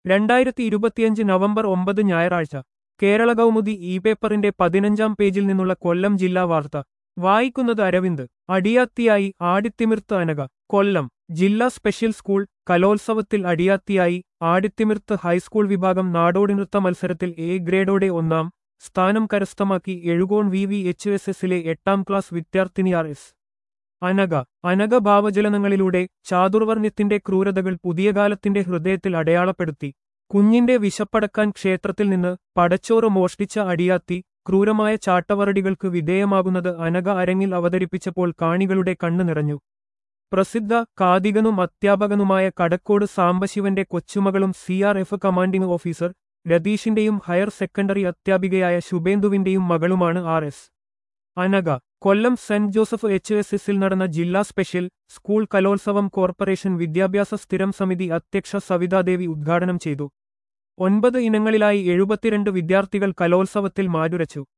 രണ്ടായിരത്തി ഇരുപത്തിയഞ്ച് നവംബർ ഒമ്പത് ഞായറാഴ്ച കേരള കൗമുദി ഇ പേപ്പറിന്റെ പതിനഞ്ചാം പേജിൽ നിന്നുള്ള കൊല്ലം ജില്ലാ വാർത്ത വായിക്കുന്നത് അരവിന്ദ് അടിയാത്തിയായി ആടിത്തിമിർത്ത് അനക കൊല്ലം ജില്ലാ സ്പെഷ്യൽ സ്കൂൾ കലോത്സവത്തിൽ അടിയാത്തിയായി ആടിത്തിമിർത്ത് ഹൈസ്കൂൾ വിഭാഗം നാടോടി നൃത്ത മത്സരത്തിൽ എ ഗ്രേഡോടെ ഒന്നാം സ്ഥാനം കരസ്ഥമാക്കി Ezhukone V V H S എസിലെ എട്ടാം ക്ലാസ് വിദ്യാർത്ഥിനി ആർ എസ് അനക അനക ഭാവചലനങ്ങളിലൂടെ ചാതുർവർണ്ണ്യത്തിന്റെ ക്രൂരതകൾ പുതിയ കാലത്തിന്റെ ഹൃദയത്തിൽ അടയാളപ്പെടുത്തി കുഞ്ഞിന്റെ വിശപ്പടക്കാൻ ക്ഷേത്രത്തിൽ നിന്ന് പടച്ചോറ് മോഷ്ടിച്ച അടിയാത്തി ക്രൂരമായ ചാട്ടവറടികൾക്ക് വിധേയമാകുന്നത് അനക അരങ്ങിൽ അവതരിപ്പിച്ചപ്പോൾ കാണികളുടെ കണ്ണു നിറഞ്ഞു പ്രസിദ്ധ കാതികനും അധ്യാപകനുമായ കടക്കോട് സാംബശിവന്റെ കൊച്ചുമകളും C R F commanding officer രതീഷിന്റെയും ഹയർ സെക്കൻഡറി അധ്യാപികയായ ശുഭേന്ദുവിന്റെയും മകളുമാണ് R S Anaka Kollam saint Joseph H S എസിൽ നടന്ന ജില്ലാ സ്പെഷ്യൽ സ്കൂൾ കലോത്സവം കോർപ്പറേഷൻ വിദ്യാഭ്യാസ സ്ഥിരം സമിതി അധ്യക്ഷ സവിതാദേവി ഉദ്ഘാടനം ചെയ്തു ഒൻപത് ഇനങ്ങളിലായി എഴുപത്തിരണ്ട് വിദ്യാർത്ഥികൾ കലോത്സവത്തിൽ മാറ്റുരച്ചു